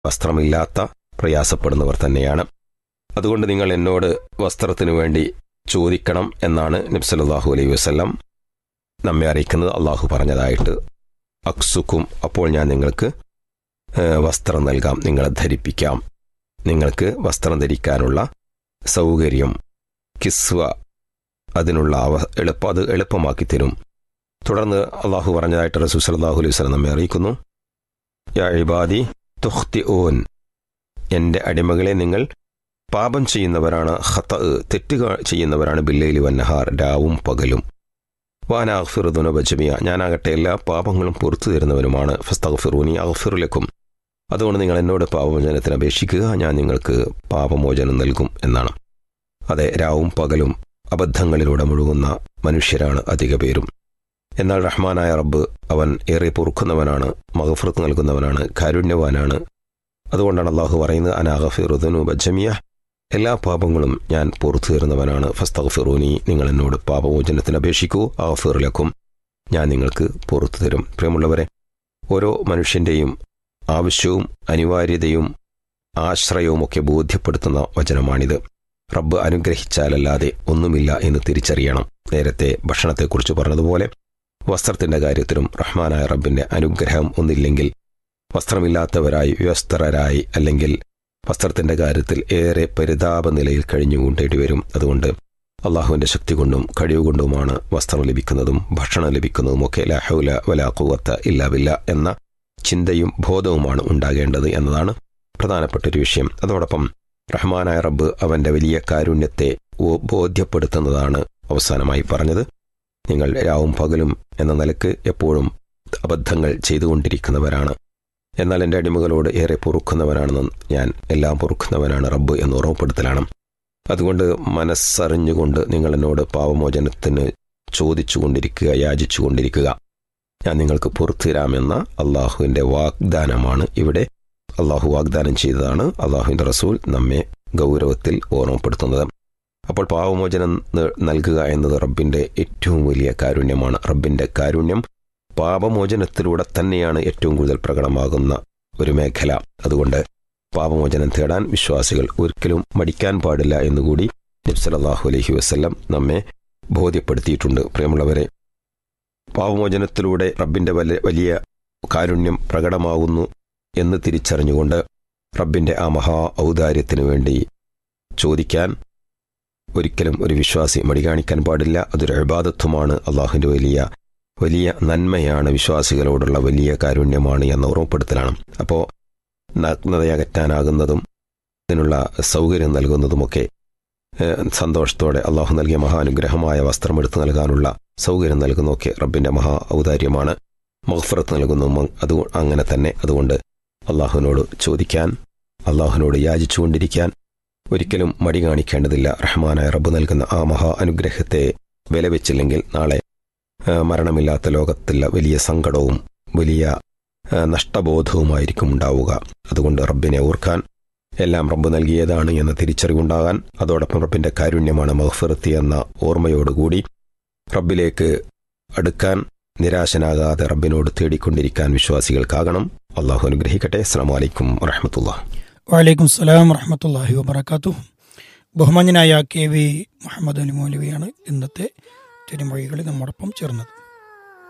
വസ്ത്രമില്ലാത്ത പ്രയാസപ്പെടുന്നവർ തന്നെയാണ് അതുകൊണ്ട് നിങ്ങൾ എന്നോട് വസ്ത്രത്തിനു വേണ്ടി ചോദിക്കണം എന്നാണ് നബ്സല്ലാഹു അലൈഹി വസ്ലം നമ്മെ അറിയിക്കുന്നത് അള്ളാഹു പറഞ്ഞതായിട്ട് അക്സുക്കും അപ്പോൾ ഞാൻ നിങ്ങൾക്ക് ഏഹ്, വസ്ത്രം നൽകാം നിങ്ങളെ ധരിപ്പിക്കാം നിങ്ങൾക്ക് വസ്ത്രം ധരിക്കാനുള്ള സൗകര്യം കിസ്വ അതിനുള്ള അവ എളുപ്പം അത് എളുപ്പമാക്കി തരും തുടർന്ന് അള്ളാഹു പറഞ്ഞതായിട്ട് റസൂൽ സല്ലല്ലാഹു അലൈഹി വസല്ലം നമ്മെ അറിയിക്കുന്നു യാ ഇബാദി തുഖ്തി ഓൻ എൻ്റെ അടിമകളെ നിങ്ങൾ പാപം ചെയ്യുന്നവരാണ് ഹത്ത തെറ്റുക ചെയ്യുന്നവരാണ് ബില്ലയിലി വന്നഹാർ രാവും പകലും വാന അഗ്ഫിറുദുന ബജമിയ ഞാനാകട്ടെ എല്ലാ പാപങ്ങളും പുറത്തു തരുന്നവനുമാണ് ഫസ്തഗ്ഫിറൂനി അഗ്ഫിറുലക്കും അതുകൊണ്ട് നിങ്ങൾ എന്നോട് പാപമോചനത്തിന് അപേക്ഷിക്കുക ഞാൻ നിങ്ങൾക്ക് പാപമോചനം നൽകും എന്നാണ് അതെ രാവും പകലും അബദ്ധങ്ങളിലൂടെ മുഴുകുന്ന മനുഷ്യരാണ് അധിക പേരും എന്നാൽ റഹ്മാനായ റബ്ബ് അവൻ ഏറെ പൊറുക്കുന്നവനാണ് മഹഫൃത്ത് നൽകുന്നവനാണ് കാരുണ്യവാനാണ് അതുകൊണ്ടാണ് അള്ളാഹു പറയുന്നത് അനാഗഫിറുദനു ബജമിയ എല്ലാ പാപങ്ങളും ഞാൻ പുറത്തു തരുന്നവനാണ് ഫസ്തഗ്ഫിറൂനി നിങ്ങൾ എന്നോട് പാപമോചനത്തിന് അപേക്ഷിക്കൂ അഗഫിറുലക്കും ഞാൻ നിങ്ങൾക്ക് പുറത്തു തരും പ്രിയമുള്ളവരെ ഓരോ മനുഷ്യൻ്റെയും ആവശ്യവും അനിവാര്യതയും ആശ്രയവുമൊക്കെ ബോധ്യപ്പെടുത്തുന്ന വചനമാണിത് റബ്ബ് അനുഗ്രഹിച്ചാലല്ലാതെ ഒന്നുമില്ല എന്ന് തിരിച്ചറിയണം നേരത്തെ ഭക്ഷണത്തെക്കുറിച്ച് പറഞ്ഞതുപോലെ വസ്ത്രത്തിന്റെ കാര്യത്തിലും റഹ്മാനായ റബ്ബിന്റെ അനുഗ്രഹം ഒന്നില്ലെങ്കിൽ വസ്ത്രമില്ലാത്തവരായി വ്യവസ്ഥരായി അല്ലെങ്കിൽ വസ്ത്രത്തിന്റെ കാര്യത്തിൽ ഏറെ പരിതാപ നിലയിൽ കഴിഞ്ഞുകൊണ്ടേണ്ടി വരും അതുകൊണ്ട് അള്ളാഹുവിന്റെ ശക്തി കൊണ്ടും കഴിവുകൊണ്ടുമാണ് വസ്ത്രം ലഭിക്കുന്നതും ഭക്ഷണം ലഭിക്കുന്നതുമൊക്കെ ലഹൗല വലാഖുവത്ത ഇല്ലാവില്ല എന്ന ചിന്തയും ബോധവുമാണ് ഉണ്ടാകേണ്ടത് എന്നതാണ് പ്രധാനപ്പെട്ട ഒരു വിഷയം അതോടൊപ്പം റഹ്മാനായ റബ്ബ് അവന്റെ വലിയ കാരുണ്യത്തെ ഓ- ബോധ്യപ്പെടുത്തുന്നതാണ് അവസാനമായി പറഞ്ഞത് നിങ്ങൾ രാവും പകലും എന്ന നിലക്ക് എപ്പോഴും അബദ്ധങ്ങൾ ചെയ്തുകൊണ്ടിരിക്കുന്നവരാണ് എന്നാൽ എൻ്റെ അടിമകളോട് ഏറെ പൊറുക്കുന്നവനാണെന്ന് ഞാൻ എല്ലാം പൊറുക്കുന്നവനാണ് റബ്ബ് എന്ന് ഓർമ്മപ്പെടുത്തലാണ് അതുകൊണ്ട് മനസ്സറിഞ്ഞുകൊണ്ട് നിങ്ങൾ എന്നോട് പാവമോചനത്തിന് ചോദിച്ചുകൊണ്ടിരിക്കുക യാചിച്ചുകൊണ്ടിരിക്കുക ഞാൻ നിങ്ങൾക്ക് പുറത്തു തരാമെന്ന അള്ളാഹുവിൻ്റെ വാഗ്ദാനമാണ് ഇവിടെ അള്ളാഹു വാഗ്ദാനം ചെയ്തതാണ് അള്ളാഹുവിൻ്റെ റസൂൽ നമ്മെ ഗൗരവത്തിൽ ഓർമ്മപ്പെടുത്തുന്നത് അപ്പോൾ പാവമോചനം ന- നൽകുക എന്നത് റബ്ബിൻ്റെ ഏറ്റവും വലിയ കാരുണ്യമാണ് റബ്ബിൻ്റെ കാരുണ്യം പാപമോചനത്തിലൂടെ തന്നെയാണ് ഏറ്റവും കൂടുതൽ പ്രകടമാകുന്ന ഒരു മേഖല അതുകൊണ്ട് പാപമോചനം തേടാൻ വിശ്വാസികൾ ഒരിക്കലും മടിക്കാൻ പാടില്ല എന്നുകൂടി നബ്സലല്ലാഹു അലൈഹി വസ്ല്ലം നമ്മെ ബോധ്യപ്പെടുത്തിയിട്ടുണ്ട് പ്രിയമുള്ളവരെ പാപമോചനത്തിലൂടെ റബ്ബിന്റെ വലിയ വലിയ കാരുണ്യം പ്രകടമാകുന്നു എന്ന് തിരിച്ചറിഞ്ഞുകൊണ്ട് റബ്ബിന്റെ ആ മഹാ ഔദാര്യത്തിനു വേണ്ടി ചോദിക്കാൻ ഒരിക്കലും ഒരു വിശ്വാസി മടി കാണിക്കാൻ പാടില്ല അതൊരു അഴിബാദത്വമാണ് അള്ളാഹുവിന്റെ വലിയ വലിയ നന്മയാണ് വിശ്വാസികളോടുള്ള വലിയ കാരുണ്യമാണ് എന്ന ഓർമ്മപ്പെടുത്തലാണ് അപ്പോൾ നഗ്നതയകറ്റാനാകുന്നതും അതിനുള്ള സൗകര്യം നൽകുന്നതുമൊക്കെ ഏഹ്, സന്തോഷത്തോടെ അള്ളാഹു നൽകിയ മഹാനുഗ്രഹമായ വസ്ത്രം എടുത്തു നൽകാനുള്ള സൗകര്യം നൽകുന്നതൊക്കെ റബ്ബിന്റെ മഹാ ഔദാര്യമാണ് മഹഫറത്ത് നൽകുന്നു അത് അങ്ങനെ തന്നെ അതുകൊണ്ട് അള്ളാഹുവിനോട് ചോദിക്കാൻ അള്ളാഹുവിനോട് യാചിച്ചുകൊണ്ടിരിക്കാൻ ഒരിക്കലും മടി കാണിക്കേണ്ടതില്ല റഹ്മാനായ റബ്ബ് നൽകുന്ന ആ മഹാ അനുഗ്രഹത്തെ വിലവെച്ചില്ലെങ്കിൽ നാളെ ആ, മരണമില്ലാത്ത ലോകത്തിലെ വലിയ സങ്കടവും വലിയ ആ, നഷ്ടബോധവുമായിരിക്കും ഉണ്ടാവുക അതുകൊണ്ട് റബ്ബിനെ ഓർക്കാൻ എല്ലാം റബ്ബ് നൽകിയതാണ് എന്ന തിരിച്ചറിവുണ്ടാകാൻ അതോടൊപ്പം റബ്ബിന്റെ കാരുണ്യമാണ് മഹഫിറത്തി എന്ന ഓർമ്മയോടുകൂടി റബ്ബിലേക്ക് അടുക്കാൻ നിരാശനാകാതെ റബ്ബിനോട് തേടിക്കൊണ്ടിരിക്കാൻ വിശ്വാസികൾക്കാകണം അള്ളാഹു അനുഗ്രഹിക്കട്ടെ അസ്സാം വലൈക്കും വറഹമത്തുള്ള വലൈക്കും സ്സലാം വറഹമത്തല്ലാഹി വബർക്കാത്തു ബഹുമാന്യനായ കെ വി മുഹമ്മദ് അലി മൗലവിയാണ് ഇന്നത്തെ തിരുമൊഴികളിൽ നമ്മോടൊപ്പം ചേർന്നത്